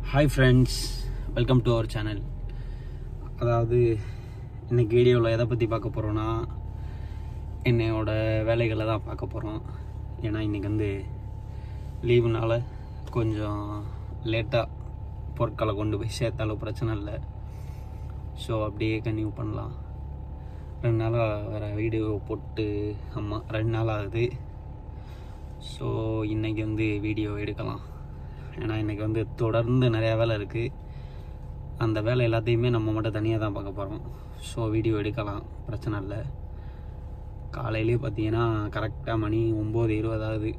Hi friends welcome to our channel அதாவது இன்னைக்கு வீடியோவில் எதை பற்றி பார்க்க போகிறோன்னா என்னையோட வேலைகளை தான் பார்க்க போகிறோம் ஏன்னா இன்றைக்கி வந்து லீவுனால கொஞ்சம் லேட்டாக பொருட்களை கொண்டு போய் சேர்த்தாலும் பிரச்சனை இல்லை ஸோ அப்படியே கன்டினியூ பண்ணலாம் ரெண்டு நாளாக வேறு வீடியோ போட்டு ஆமாம் ரெண்டு நாள் ஆகுது ஸோ இன்றைக்கி வந்து வீடியோ எடுக்கலாம் ஏன்னா இன்றைக்கி வந்து தொடர்ந்து நிறையா வேலை இருக்குது அந்த வேலை எல்லாத்தையுமே நம்ம மட்டும் தனியாக தான் பார்க்க போகிறோம் ஸோ வீடியோ எடுக்கலாம் பிரச்சனை இல்லை காலையிலே பார்த்தீங்கன்னா கரெக்டாக மணி ஒம்பது இருபதாவது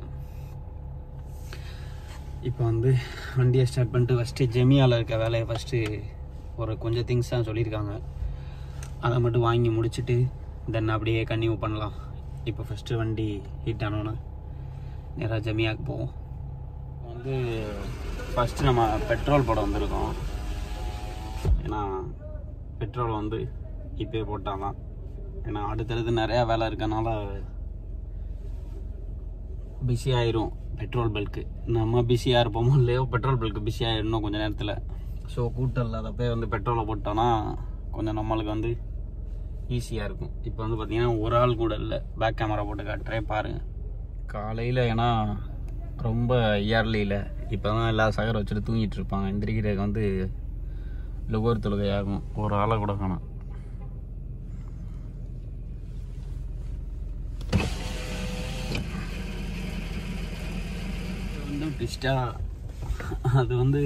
இப்போ வந்து வண்டியை ஸ்டார்ட் பண்ணிட்டு ஃபஸ்ட்டு ஜெமியாவில் இருக்க வேலையை ஃபஸ்ட்டு ஒரு கொஞ்சம் திங்ஸ் தான் சொல்லியிருக்காங்க அதை மட்டும் வாங்கி முடிச்சுட்டு தென் அப்படியே கன்டினியூ பண்ணலாம் இப்போ ஃபஸ்ட்டு வண்டி ஹீட் ஆனோன்னே நேராக ஜெமியாவுக்கு போவோம் வந்து ஃபஸ்ட்டு நம்ம பெட்ரோல் போட வந்திருக்கோம் ஏன்னா பெட்ரோல் வந்து இப்போயே போட்டால் தான் ஏன்னா அடுத்தடுத்து நிறையா வேலை இருக்கனால பிஸி ஆயிரும் பெட்ரோல் பல்க்கு நம்ம பிஸியாக இருப்போமோ இல்லையோ பெட்ரோல் பல்க்கு பிஸி ஆயிடணும் கொஞ்சம் நேரத்தில் ஸோ கூட்டம் இல்லாதப்போ வந்து பெட்ரோலை போட்டோன்னா கொஞ்சம் நம்மளுக்கு வந்து ஈஸியாக இருக்கும் இப்போ வந்து பார்த்தீங்கன்னா ஒரு ஆள் கூட இல்லை பேக் கேமரா போட்டு காட்டுறேன் பாருங்கள் காலையில் ஏன்னா ரொம்ப இயர்லியில் இப்போ தான் எல்லா சகரை வச்சுட்டு தூங்கிட்டு இருப்பாங்க எந்திரிக்கிறதுக்கு வந்து லுகோர் தொழுகை ஆகும் ஒரு ஆளை கூட காணும் வந்து ட்விஸ்டா அது வந்து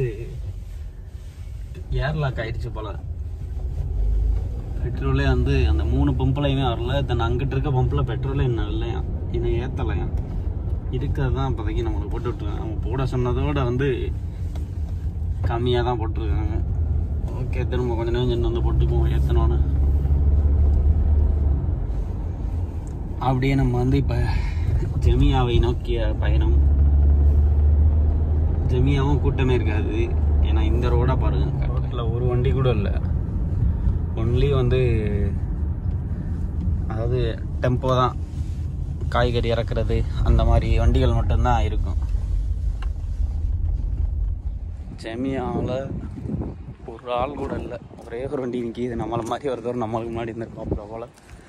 ஏர் லாக் ஆயிடுச்சு போல பெட்ரோலே வந்து அந்த மூணு பம்ப்லையுமே வரல தென் அங்கிட்டு இருக்க பம்பில் பெட்ரோலே இன்னும் இல்லையா இன்னும் ஏற்றலையா இருக்கிறது தான் இப்போதைக்கு நம்மளுக்கு போட்டு விட்ருக்காங்க அவங்க போட சொன்னதோட வந்து கம்மியாக தான் போட்டிருக்காங்க ஓகே திரும்ப கொஞ்ச நேரம் சென்று வந்து போட்டுக்குவோம் ஏற்றணும்னு அப்படியே நம்ம வந்து இப்போ ஜெமியாவை நோக்கிய பயணம் ஜெமியாவும் கூட்டமே இருக்காது ஏன்னா இந்த ரோடாக பாருங்க ரோட்டில் ஒரு வண்டி கூட இல்லை ஒன்லி வந்து அதாவது டெம்போ தான் காய்கறி இறக்குறது அந்த மாதிரி வண்டிகள் மட்டும்தான் இருக்கும் ஜெமியாவில் ஒரு ஆள் கூட இல்லை ஒரே ஒரு வண்டி நிற்கிது நம்மளை மாதிரி ஒருத்தர் நம்மளுக்கு முன்னாடி இருந்திருக்கோம் போல்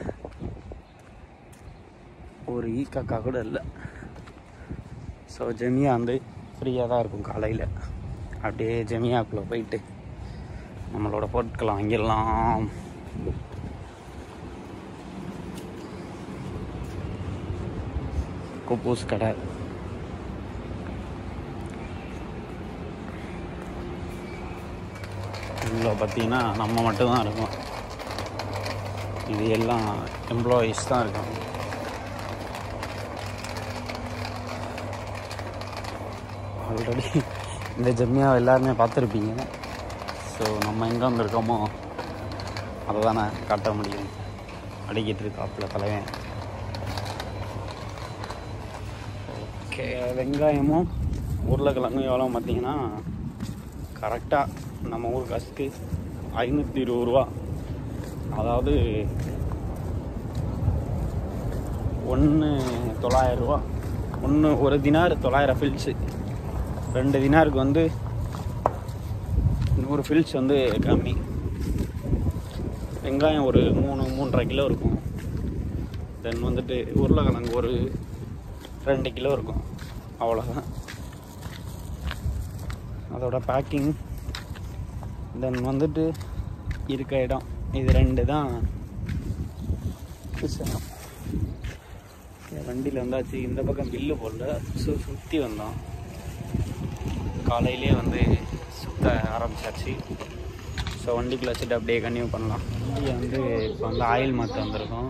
ஒரு ஈ காக்கா கூட இல்லை ஸோ ஜெமியா வந்து ஃப்ரீயாக தான் இருக்கும் காலையில் அப்படியே ஜெமியாக்குள்ளே போயிட்டு நம்மளோட பொருட்களை வாங்கிடலாம் குப்பூஸ் கடை இதில் பார்த்தீங்கன்னா நம்ம மட்டும்தான் இருக்கோம் இது எல்லாம் எம்ப்ளாயீஸ் தான் இருக்காங்க ஆல்ரெடி இந்த ஜெம்மியாவை எல்லாருமே பார்த்துருப்பீங்க ஸோ நம்ம எங்கே வந்திருக்கோமோ அதை தானே காட்ட முடியும் அடிக்கிட்டு இருக்காப்புல தலைவன் ஓகே வெங்காயமும் உருளைக்கிழங்கும் எவ்வளோ பார்த்தீங்கன்னா கரெக்டாக நம்ம ஊர் காசுக்கு ஐநூற்றி இருபது ரூபா அதாவது ஒன்று தொள்ளாயிரரூவா ஒன்று ஒரு தினார் தொள்ளாயிரம் ஃபில்ஸு ரெண்டு தினாருக்கு வந்து நூறு ஃபில்ஸ் வந்து கம்மி வெங்காயம் ஒரு மூணு மூன்றரை கிலோ இருக்கும் தென் வந்துட்டு உருளைக்கிழங்கு ஒரு ரெண்டு கிலோ இருக்கும் அவ்வளோதான் அதோட பேக்கிங் தென் வந்துட்டு இருக்க இடம் இது ரெண்டு தான் விஷயம் வண்டியில் வந்தாச்சு இந்த பக்கம் பில்லு போடல சு சுற்றி வந்தோம் காலையிலே வந்து சுத்த ஆரம்பிச்சாச்சு ஸோ வண்டிக்குள்ளே வச்சுட்டு அப்படியே கன்டினியூ பண்ணலாம் வண்டியை வந்து இப்போ வந்து ஆயில் மாற்ற வந்திருக்கோம்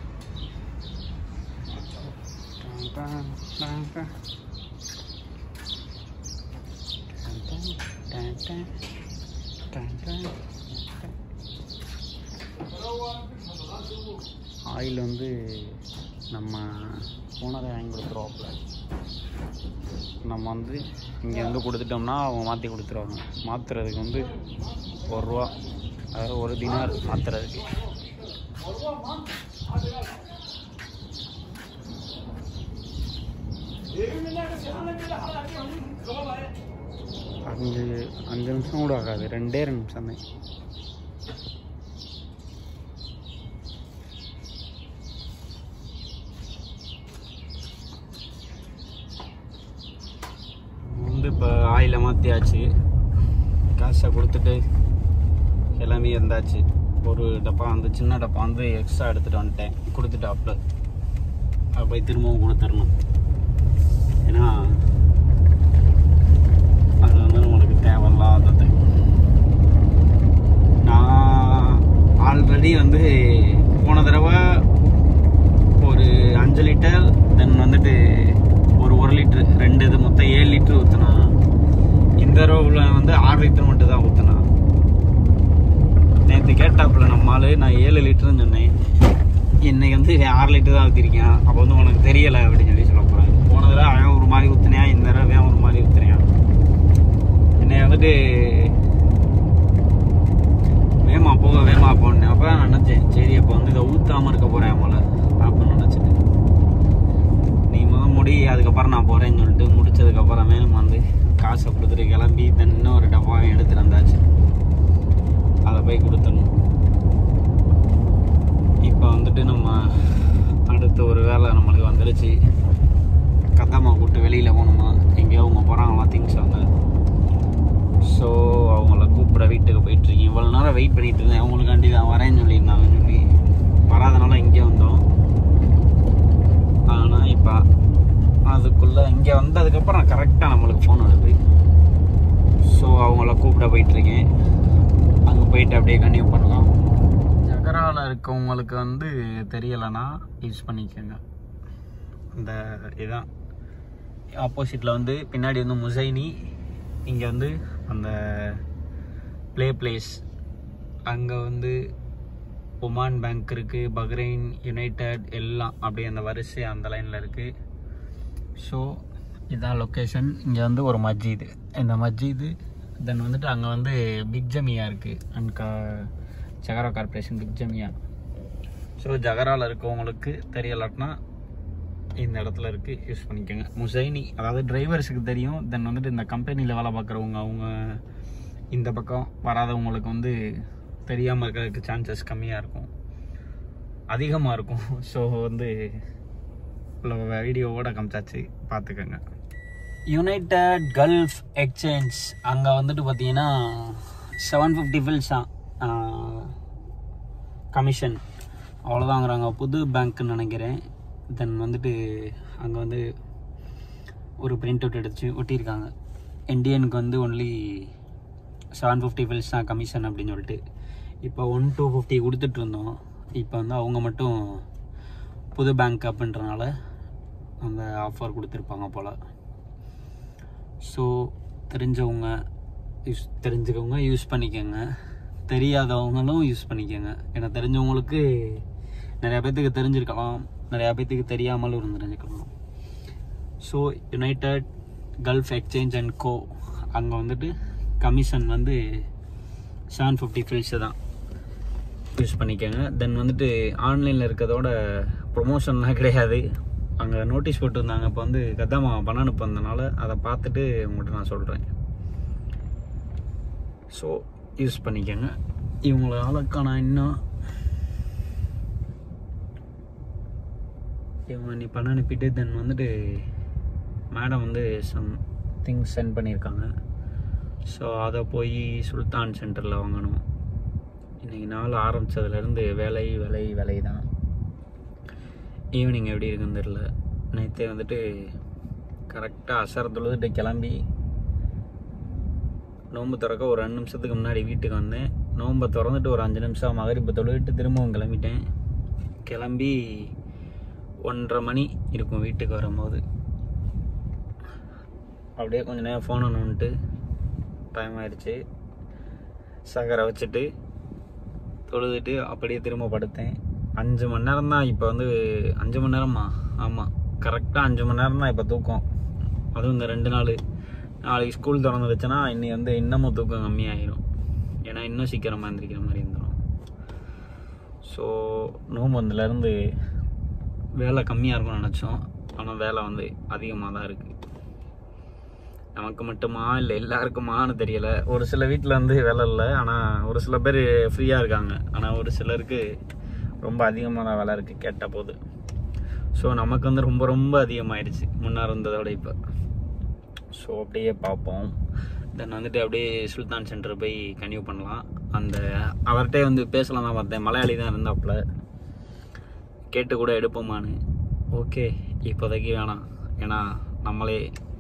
ஆயில் வந்து நம்ம ஓனரை வாங்கி கொடுத்துருவாப்புல நம்ம வந்து இங்கே வந்து கொடுத்துட்டோம்னா அவங்க மாற்றி கொடுத்துருவாங்க மாற்றுறதுக்கு வந்து ஒரு ரூபா அதாவது ஒரு தினார் மாற்றுறதுக்கு அஞ்சு அஞ்சு நிமிஷம் கூட ஆகாது ரெண்டே ரெண்டு நிமிஷம் தான் வந்து இப்போ ஆயில மாற்றியாச்சு காசை கொடுத்துட்டு எல்லாமே இருந்தாச்சு ஒரு டப்பா வந்து சின்ன டப்பா வந்து எக்ஸ்ட்ரா எடுத்துகிட்டு வந்துட்டேன் கொடுத்துட்டாப்புல அதை போய் திரும்பவும் கொடுத்துடணும் ஏன்னா அது வந்து நம்மளுக்கு தேவையில்லாதது நான் ஆல்ரெடி வந்து போன தடவை ஒரு அஞ்சு லிட்டர் தென் வந்துட்டு ஒரு ஒரு லிட்ரு ரெண்டு இது மொத்தம் ஏழு லிட்ரு ஊற்றினா இந்த தடவை வந்து ஆறு லிட்டர் மட்டும் தான் ஊற்றினா நேற்று கேட்டாப்புல நம்ம ஆளு நான் ஏழு லிட்டருன்னு சொன்னேன் இன்னைக்கு வந்து ஆறு லிட்டர் தான் ஊற்றிருக்கேன் அப்போ வந்து உனக்கு தெரியலை அப்படின்னு சொல்லி சொல்ல போகிறேன் போன தடவை அவன் ஒரு மாதிரி ஊற்றினேன் இந்த தடவை அவன் ஒரு மாதிரி ஊற்றுனேன் என்னை வந்துட்டு வேமா போக வேமா போனேன் அப்போ தான் நினச்சேன் சரி அப்போ வந்து இதை ஊற்றாமல் இருக்க போகிறேன் போல அப்படின்னு நினச்சிட்டு நீ முதல் முடி அதுக்கப்புறம் நான் போகிறேன்னு சொல்லிட்டு முடிச்சதுக்கப்புறமே நம்ம வந்து காசை கொடுத்துட்டு கிளம்பி தென் இன்னொரு டப்பாவையும் எடுத்துட்டு வந்தாச்சு அதை போய் கொடுத்துடணும் இப்போ வந்துட்டு நம்ம அடுத்த ஒரு வேலை நம்மளுக்கு வந்துடுச்சு கத்தாமா கூப்பிட்டு வெளியில் போகணுமா எங்கேயோ அவங்க போகிறாங்களா திங்ஸ் அவங்க ஸோ அவங்கள கூப்பிட வீட்டுக்கு போயிட்டுருக்கேன் இவ்வளோ நேரம் வெயிட் பண்ணிட்டு இருந்தேன் அவங்களுக்காண்டி தான் வரேன்னு சொல்லியிருந்தாங்கன்னு சொல்லி வராதனால இங்கே வந்தோம் ஆனால் இப்போ அதுக்குள்ளே இங்கே வந்ததுக்கப்புறம் கரெக்டாக நம்மளுக்கு ஃபோன் வருது ஸோ அவங்கள கூப்பிட போயிட்டுருக்கேன் அங்கே போயிட்டு அப்படியே கண்டினியூ பண்ணலாம் ஜகராவில் இருக்கவங்களுக்கு வந்து தெரியலைன்னா யூஸ் பண்ணிக்கோங்க இந்த இதான் ஆப்போசிட்டில் வந்து பின்னாடி வந்து முசைனி இங்கே வந்து அந்த ப்ளே பிளேஸ் அங்கே வந்து ஒமான் பேங்க் இருக்குது பஹ்ரைன் யுனைடெட் எல்லாம் அப்படியே அந்த வரிசை அந்த லைனில் இருக்குது ஸோ இதான் லொக்கேஷன் இங்கே வந்து ஒரு மஸ்ஜிது இந்த மஸ்ஜிது தென் வந்துட்டு அங்கே வந்து பிக் ஜமியா இருக்குது அண்ட் கா ஜகரா கார்பரேஷன் பிக் ஜமியா ஸோ ஜகராவில் இருக்கவங்களுக்கு தெரியலாட்டினா இந்த இடத்துல இருக்குது யூஸ் பண்ணிக்கோங்க முசைனி அதாவது டிரைவர்ஸுக்கு தெரியும் தென் வந்துட்டு இந்த கம்பெனியில் வேலை பார்க்குறவங்க அவங்க இந்த பக்கம் வராதவங்களுக்கு வந்து தெரியாமல் இருக்கிறதுக்கு சான்சஸ் கம்மியாக இருக்கும் அதிகமாக இருக்கும் ஸோ வந்து உள்ள வீடியோவோட காமிச்சாச்சு பார்த்துக்கோங்க யுனைடெட் கல்ஃப் எக்ஸ்சேஞ்ச் அங்கே வந்துட்டு பார்த்தீங்கன்னா செவன் ஃபிஃப்டி ஃபில்ஸ் தான் கமிஷன் அவ்வளோதாங்கிறாங்க புது பேங்க்னு நினைக்கிறேன் தென் வந்துட்டு அங்கே வந்து ஒரு பிரிண்ட் அவுட் எடுத்து ஒட்டியிருக்காங்க இந்தியனுக்கு வந்து ஒன்லி செவன் ஃபிஃப்டி ஃபில்ஸ் தான் கமிஷன் அப்படின்னு சொல்லிட்டு இப்போ ஒன் டூ ஃபிஃப்டி கொடுத்துட்டு இருந்தோம் இப்போ வந்து அவங்க மட்டும் புது பேங்க் அப்படின்றனால அந்த ஆஃபர் கொடுத்துருப்பாங்க போல் ஸோ தெரிஞ்சவங்க யூஸ் தெரிஞ்சவங்க யூஸ் பண்ணிக்கோங்க தெரியாதவங்களும் யூஸ் பண்ணிக்கோங்க ஏன்னா தெரிஞ்சவங்களுக்கு நிறையா பேர்த்துக்கு தெரிஞ்சிருக்கலாம் நிறையா பேர்த்துக்கு தெரியாமலும் இருந்துருந்துருக்கலாம் so United gulf exchange and கோ அங்கே வந்துட்டு கமிஷன் வந்து செவன் ஃபிஃப்டி ஃபில்ஸு தான் யூஸ் பண்ணிக்கோங்க தென் வந்துட்டு ஆன்லைனில் இருக்கிறதோட ப்ரொமோஷன்லாம் கிடையாது அங்கே நோட்டீஸ் போட்டிருந்தாங்க இப்போ வந்து கதாமா பணம் அனுப்ப வந்தனால அதை பார்த்துட்டு உங்கள்கிட்ட நான் சொல்கிறேன் ஸோ யூஸ் பண்ணிக்கோங்க இவங்கள ஆளுக்கான இன்னும் இவங்க நீ பணம் அனுப்பிட்டு தென் வந்துட்டு மேடம் வந்து சம் திங்ஸ் சென்ட் பண்ணியிருக்காங்க ஸோ அதை போய் சுல்தான் சென்டரில் வாங்கணும் இன்றைக்கி நாள் ஆரம்பித்ததுலேருந்து வேலை வேலை வேலை தான் ஈவினிங் எப்படி இருக்குன்னு தெரில நேற்றே வந்துட்டு கரெக்டாக அசர் தொழுதுட்டு கிளம்பி நோன்பு திறக்க ஒரு ரெண்டு நிமிஷத்துக்கு முன்னாடி வீட்டுக்கு வந்தேன் நோன்பை திறந்துட்டு ஒரு அஞ்சு நிமிஷம் மகரிப்பு தொழுவிட்டு திரும்பவும் கிளம்பிட்டேன் கிளம்பி ஒன்றரை மணி இருக்கும் வீட்டுக்கு வரும்போது அப்படியே கொஞ்ச நேரம் ஃபோனை நோன்ட்டு டைம் ஆயிடுச்சு சகரை வச்சுட்டு தொழுதுட்டு அப்படியே திரும்ப படுத்தேன் அஞ்சு மணி நேரம் தான் இப்போ வந்து அஞ்சு மணி நேரமா ஆமாம் கரெக்டாக அஞ்சு மணி நேரம் தான் இப்போ தூக்கம் அதுவும் இந்த ரெண்டு நாள் நாளைக்கு ஸ்கூல் திறந்துருச்சுன்னா இன்னைக்கு வந்து இன்னமும் தூக்கம் கம்மியாயிரும் ஏன்னா இன்னும் சீக்கிரமாக எழுந்திரிக்கிற மாதிரி இருந்துடும் ஸோ நோம்பு வந்ததுலேருந்து வேலை கம்மியாக இருக்கும்னு நினச்சோம் ஆனால் வேலை வந்து அதிகமாக தான் இருக்குது நமக்கு மட்டுமா இல்லை எல்லாருக்குமான்னு தெரியல ஒரு சில வீட்டில் வந்து வேலை இல்லை ஆனால் ஒரு சில பேர் ஃப்ரீயாக இருக்காங்க ஆனால் ஒரு சிலருக்கு ரொம்ப அதிகமான வேலை இருக்குது கேட்ட போது ஸோ நமக்கு வந்து ரொம்ப ரொம்ப அதிகமாயிடுச்சு முன்னாடி இருந்ததை விட இப்போ ஸோ அப்படியே பார்ப்போம் தென் வந்துட்டு அப்படியே சுல்தான் சென்டர் போய் கன்டினியூ பண்ணலாம் அந்த அவர்கிட்டே வந்து பேசலாம் தான் பார்த்தேன் மலையாளி தான் இருந்தாப்புல கேட்டு கூட எடுப்போமான்னு ஓகே இப்போதைக்கு வேணாம் ஏன்னா நம்மளே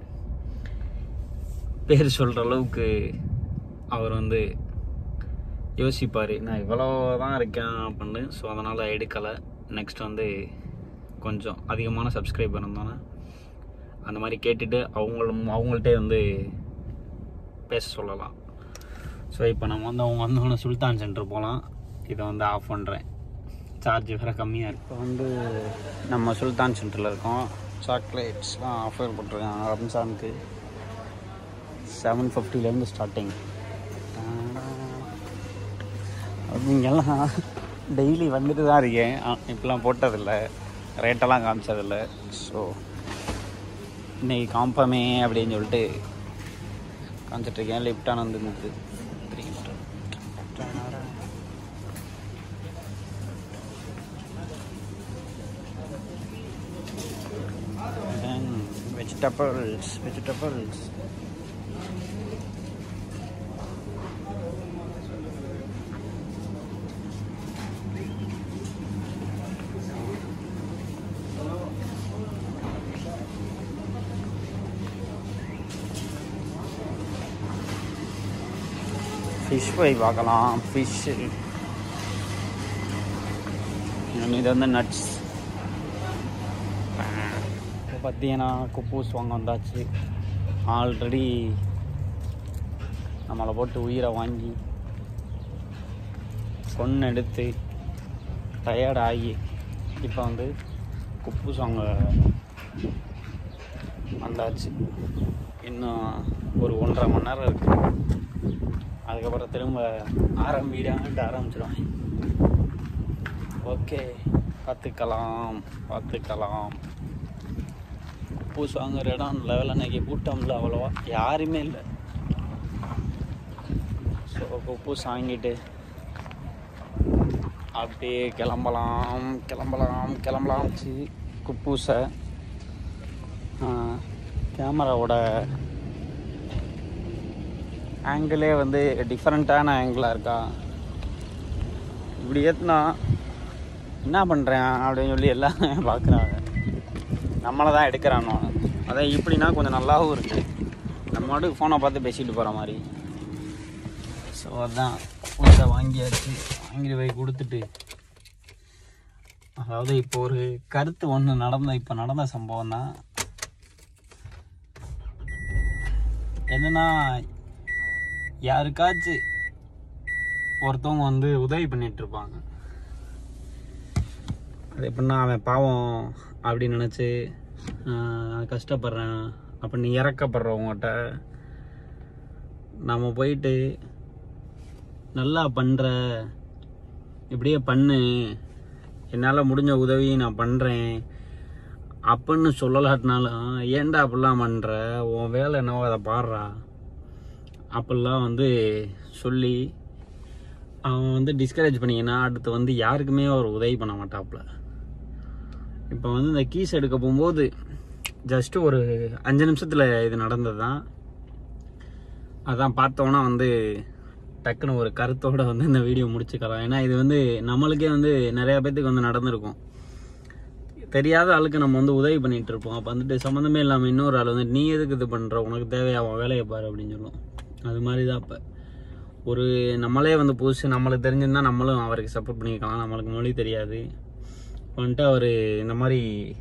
பேர் சொல்கிற அளவுக்கு அவர் வந்து யோசிப்பார் நான் இவ்வளோ தான் இருக்கேன் அப்படின்னு ஸோ அதனால் எடுக்கலை நெக்ஸ்ட் வந்து கொஞ்சம் அதிகமான சப்ஸ்கிரைபர் இருந்தோன்னே அந்த மாதிரி கேட்டுட்டு அவங்களும் அவங்கள்ட்டே வந்து பேச சொல்லலாம் ஸோ இப்போ நம்ம வந்து அவங்க வந்தோடனே சுல்தான் சென்டர் போகலாம் இதை வந்து ஆஃப் பண்ணுறேன் சார்ஜ் வேறு கம்மியாக இருக்கு இப்போ வந்து நம்ம சுல்தான் சென்டரில் இருக்கோம் சாக்லேட்ஸ்லாம் ஆஃபர் போட்டிருக்காங்க ரம்ஜானுக்கு செவன் ஃபிஃப்டிலேருந்து ஸ்டார்டிங் அப்படிங்கெல்லாம் டெய்லி வந்துட்டு தான் இருக்கேன் ஆ, இப்பெல்லாம் போட்டதில்லை ரேட்டெல்லாம் காமிச்சதில்லை ஸோ இன்னைக்கு காம்பமே அப்படின்னு சொல்லிட்டு காமிச்சிட்ருக்கேன் லிஃப்டான வந்து நிற்குது three Then vegetables, vegetables. Fish fry பார்க்கலாம் ஃபிஷ்ஷு இது வந்து நட்ஸ் இப்போ பார்த்தீங்கன்னா குப்பூஸ் வாங்க வந்தாச்சு ஆல்ரெடி நம்மளை போட்டு உயிரை வாங்கி கொன்று எடுத்து டயர்ட் ஆகி இப்போ வந்து குப்பூஸ் வாங்க வந்தாச்சு இன்னும் ஒரு ஒன்றரை மணி நேரம் இருக்குது அதுக்கப்புறம் திரும்ப ஆரம்பிடான்ட்டு ஆரம்பிச்சிடும் ஓகே பார்த்துக்கலாம் பார்த்துக்கலாம் பூஸ் வாங்குற இடம் லெவல் அன்னைக்கு கூட்டம்ல அவ்வளோவா யாருமே இல்லை ஸோ குப்பூஸ் வாங்கிட்டு அப்படியே கிளம்பலாம் கிளம்பலாம் கிளம்பலாம் சி குப்பூஸை கேமராவோட ஆங்கிளே வந்து டிஃப்ரெண்ட்டான ஆங்கிளாக இருக்கா இப்படி ஏற்றுனா என்ன பண்ணுறேன் அப்படின்னு சொல்லி எல்லாம் பார்க்குறாங்க நம்மளை தான் எடுக்கிறானோ அதான் இப்படின்னா கொஞ்சம் நல்லாவும் இருக்குது நம்ம மட்டும் ஃபோனை பார்த்து பேசிட்டு போகிற மாதிரி ஸோ அதான் ஃபோனை வாங்கியாச்சு வாங்கிட்டு போய் கொடுத்துட்டு அதாவது இப்போ ஒரு கருத்து ஒன்று நடந்த இப்போ நடந்த சம்பவம் தான் என்னன்னா யாருக்காச்சும் ஒருத்தவங்க வந்து உதவி பண்ணிட்டு இருப்பாங்க அது எப்படின்னா அவன் பாவம் அப்படின்னு நினச்சி கஷ்டப்படுறேன் அப்படின்னு இறக்கப்படுறவங்ககிட்ட நம்ம போயிட்டு நல்லா பண்ணுற இப்படியே பண்ணு என்னால் முடிஞ்ச உதவி நான் பண்ணுறேன் அப்படின்னு சொல்லலாட்டினாலும் ஏன்டா அப்படிலாம் பண்ணுற உன் வேலை என்னவோ அதை பாடுறா அப்படிலாம் வந்து சொல்லி அவன் வந்து டிஸ்கரேஜ் பண்ணிங்கன்னா அடுத்து வந்து யாருக்குமே ஒரு உதவி பண்ண மாட்டாப்புல இப்போ வந்து இந்த கீஸ் எடுக்க போகும்போது ஜஸ்ட் ஒரு அஞ்சு நிமிஷத்தில் இது நடந்தது தான் அதான் பார்த்தோன்னா வந்து டக்குன்னு ஒரு கருத்தோட வந்து இந்த வீடியோ முடிச்சுக்கலாம் ஏன்னா இது வந்து நம்மளுக்கே வந்து நிறைய பேத்துக்கு வந்து நடந்திருக்கும் தெரியாத ஆளுக்கு நம்ம வந்து உதவி பண்ணிட்டு இருப்போம் அப்போ வந்துட்டு சம்மந்தமே இல்லாமல் இன்னொரு ஆள் வந்து நீ எதுக்கு இது பண்ணுற உனக்கு தேவையா உன் வேலையை பாரு அப்படின்னு சொல்லும் அது மாதிரி தான் இப்போ ஒரு நம்மளே வந்து புதுசு நம்மளுக்கு தெரிஞ்சிருந்தா நம்மளும் அவருக்கு சப்போர்ட் பண்ணிக்கலாம் நம்மளுக்கு மொழி தெரியாது வந்துட்டு அவர் இந்த மாதிரி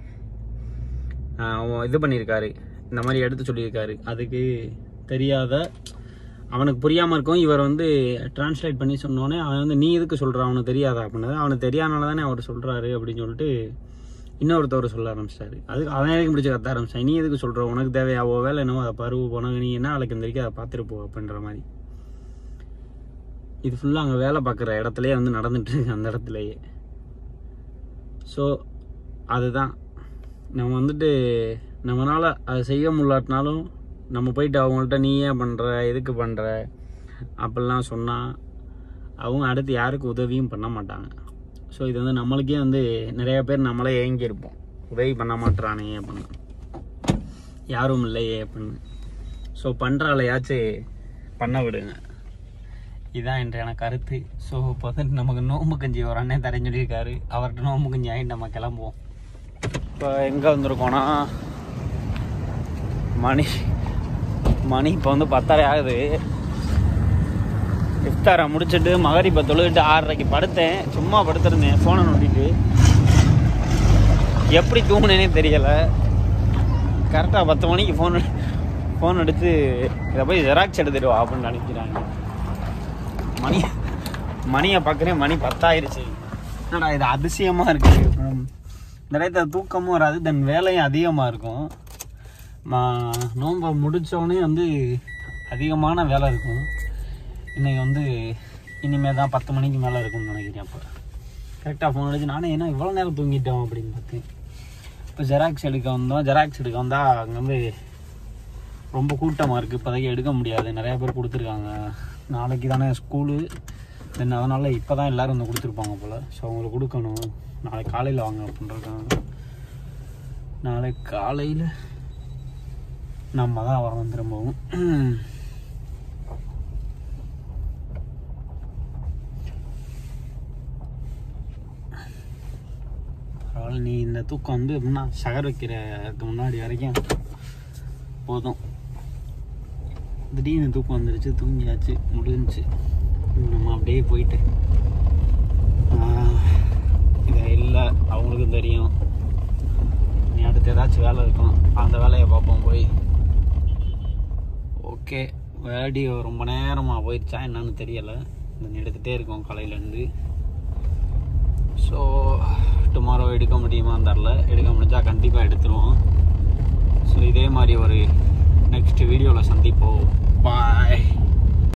ஆஹ், இது பண்ணியிருக்காரு இந்த மாதிரி எடுத்து சொல்லியிருக்காரு அதுக்கு தெரியாத அவனுக்கு புரியாமல் இருக்கும் இவர் வந்து டிரான்ஸ்லேட் பண்ணி சொன்னோடனே அவன் வந்து நீ எதுக்கு சொல்கிற அவனுக்கு தெரியாதா அப்படின்னது அவனுக்கு தெரியாதனால தானே அவர் சொல்கிறாரு அப்படின்னு சொல்லிட்டு இன்னொருத்தவர் சொல்ல ஆரம்பிச்சிட்டாரு அதுக்கு அவன் எனக்கு பிடிச்சி கத்த ஆரம்பிச்சான் நீ எதுக்கு சொல்கிற உனக்கு தேவையாவோ வேலை என்னவோ அதை பருவு போனாங்க நீ என்ன நாளைக்கு இந்த வரைக்கும் அதை பார்த்துட்டு போ அப்படின்ற மாதிரி இது ஃபுல்லாக அங்கே வேலை பார்க்குற இடத்துலயே வந்து நடந்துட்டு இருக்கு அந்த இடத்துலயே ஸோ அதுதான் நம்ம வந்துட்டு நம்மளால் அதை செய்ய முடியாட்டினாலும் நம்ம போயிட்டு அவங்கள்ட்ட நீ ஏன் பண்ணுற எதுக்கு பண்ணுற அப்படிலாம் சொன்னால் அவங்க அடுத்து யாருக்கும் உதவியும் பண்ண மாட்டாங்க ஸோ இது வந்து நம்மளுக்கே வந்து நிறைய பேர் நம்மளே ஏங்கியிருப்போம் உதவி பண்ண மாட்டுறானே அப்படின்னு யாரும் இல்லையே அப்படின்னு ஸோ பண்ணுறாலையாச்சும் பண்ண விடுங்க இதுதான் என்ற கருத்து ஸோ இப்போ வந்து நமக்கு நோம்பு கஞ்சி ஒரு அண்ணன் தரேன்னு சொல்லியிருக்காரு அவர்கிட்ட நோம்பு கஞ்சி ஆகிட்டு நம்ம கிளம்புவோம் இப்போ எங்கே வந்திருக்கோன்னா மணி மணி இப்போ வந்து பத்தரை ஆகுது இஃப்தாரை முடிச்சுட்டு மகரிப்பை தொழுகிட்டு ஆறரைக்கு படுத்தேன் சும்மா படுத்திருந்தேன் ஃபோனை நோண்டிட்டு எப்படி தூங்குனேனே தெரியலை கரெக்டாக பத்து மணிக்கு ஃபோன் ஃபோன் எடுத்து இதை போய் ஜெராக்ஸ் எடுத்துட்டு வா அப்படின்னு நினைக்கிறாங்க மணி மணியை பார்க்குறேன் மணி பத்தாயிருச்சு என்னடா இது அதிசயமாக இருக்குது நிறைய தூக்கமும் வராது தென் வேலையும் அதிகமாக இருக்கும் நான் நோன்பை முடித்தோடனே வந்து அதிகமான வேலை இருக்கும் இன்னைக்கு வந்து இனிமேல் தான் பத்து மணிக்கு மேலே இருக்கும்னு நினைக்கிறேன் அப்போ கரெக்டாக ஃபோன் அடிச்சு நானே என்ன இவ்வளோ நேரம் தூங்கிட்டோம் அப்படின்னு பார்த்தேன் இப்போ ஜெராக்ஸ் எடுக்க வந்தோம் ஜெராக்ஸ் எடுக்க வந்தால் அங்கே வந்து ரொம்ப கூட்டமாக இருக்குது இப்போதைக்கு எடுக்க முடியாது நிறைய பேர் கொடுத்துருக்காங்க நாளைக்கு தானே ஸ்கூலு தென் அதனால் இப்போ தான் எல்லோரும் வந்து கொடுத்துருப்பாங்க போல் ஸோ அவங்களுக்கு கொடுக்கணும் நாளைக்கு காலையில் வாங்க அப்படின்றாங்க நாளைக்கு காலையில் நம்ம தான் வரணும் திரும்பவும் பரவாயில்ல நீ இந்த தூக்கம் வந்து எப்படின்னா சகர் வைக்கிறதுக்கு முன்னாடி வரைக்கும் போதும் திடீர்னு தூக்கம் வந்துருச்சு தூங்கியாச்சு முடிஞ்சுச்சு நம்ம அப்படியே போயிட்டு இதை இல்லை அவங்களுக்கும் தெரியும் நீ அடுத்து ஏதாச்சும் வேலை இருக்கும் அந்த வேலையை பார்ப்போம் போய் ஓகே வேடியோ ரொம்ப நேரமாக போயிடுச்சா என்னன்னு தெரியலை இந்த எடுத்துகிட்டே இருக்கோம் காலையிலேருந்து ஸோ டுமாரோ எடுக்க முடியுமான்னு தெரில எடுக்க முடிஞ்சால் கண்டிப்பாக எடுத்துருவோம் ஸோ இதே மாதிரி ஒரு நெக்ஸ்ட் வீடியோவில் சந்திப்போம் பாய்